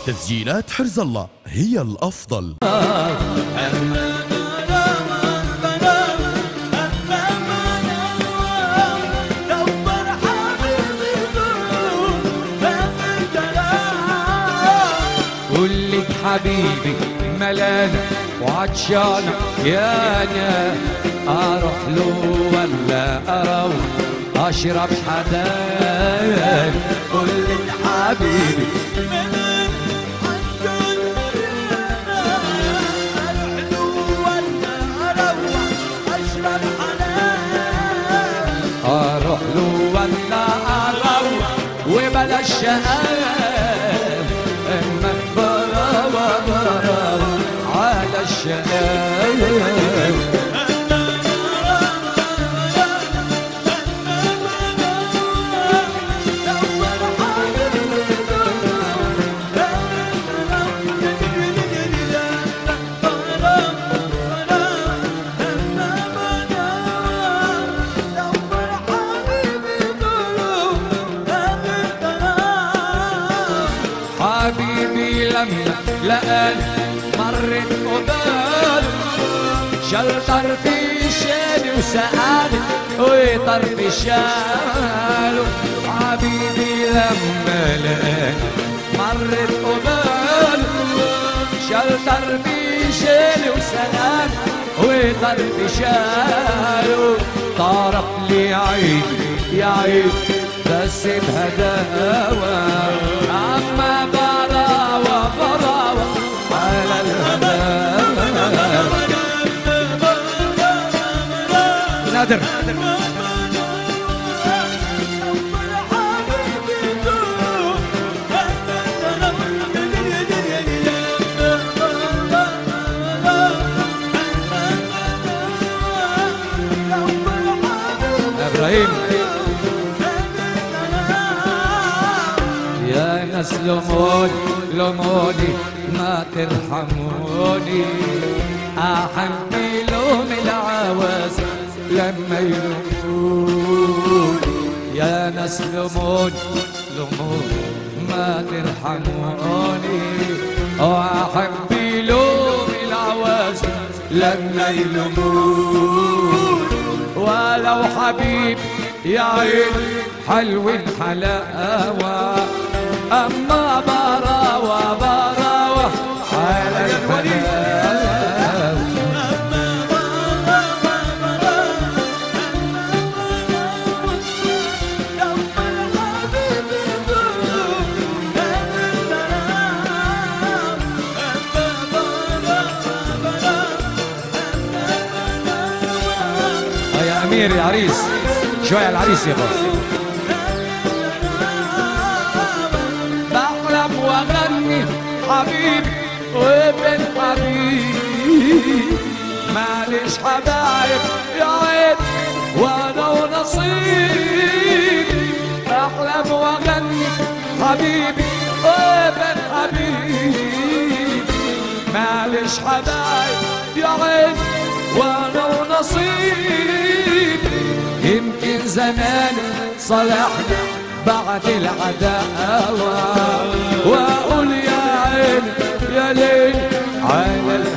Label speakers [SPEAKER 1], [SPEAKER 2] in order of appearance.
[SPEAKER 1] تسجيلات حرز الله هي الأفضل
[SPEAKER 2] قول لك حبيبي ملانة وعطشانة يا انا اروح له ولا اروح اشرب حدان قول لك حبيبي اروح له ولا اروح وبلاش شقاوة اما براوة براوة على الشقاوة حبيبي لما لقاني مرت قبال شلتر في شالي وسقاني ويطر في شاله حبيبي لما لقاني مرت قبال شلتر في شالي وسقاني ويطر في شاله طارق لي عيني يا عيني بس بهداوة أما براوة براوة على الهداوة نادر إبراهيم يا ناس لموني لموني ما ترحموني أحمي لوم العواز لما يلوموني يا ناس لموني لموني ما ترحموني وأحبي لوم العواز لما يلوموني ولو حبيب يا عين حلو الحلاوة أما براوة براوة على الحلاوة آه يا أمير يا عريس شوية العريس يا بابا بحلم واغني حبيبي وابن حبيبي معلش حبايب يا عيب وانا ونصيبي بحلم واغني حبيبي وابن حبيبي معلش حبايب يا عيب وانا ونصيبي يمكن زمان صلحنا بعد العداوة وأقول يا عين يا ليل على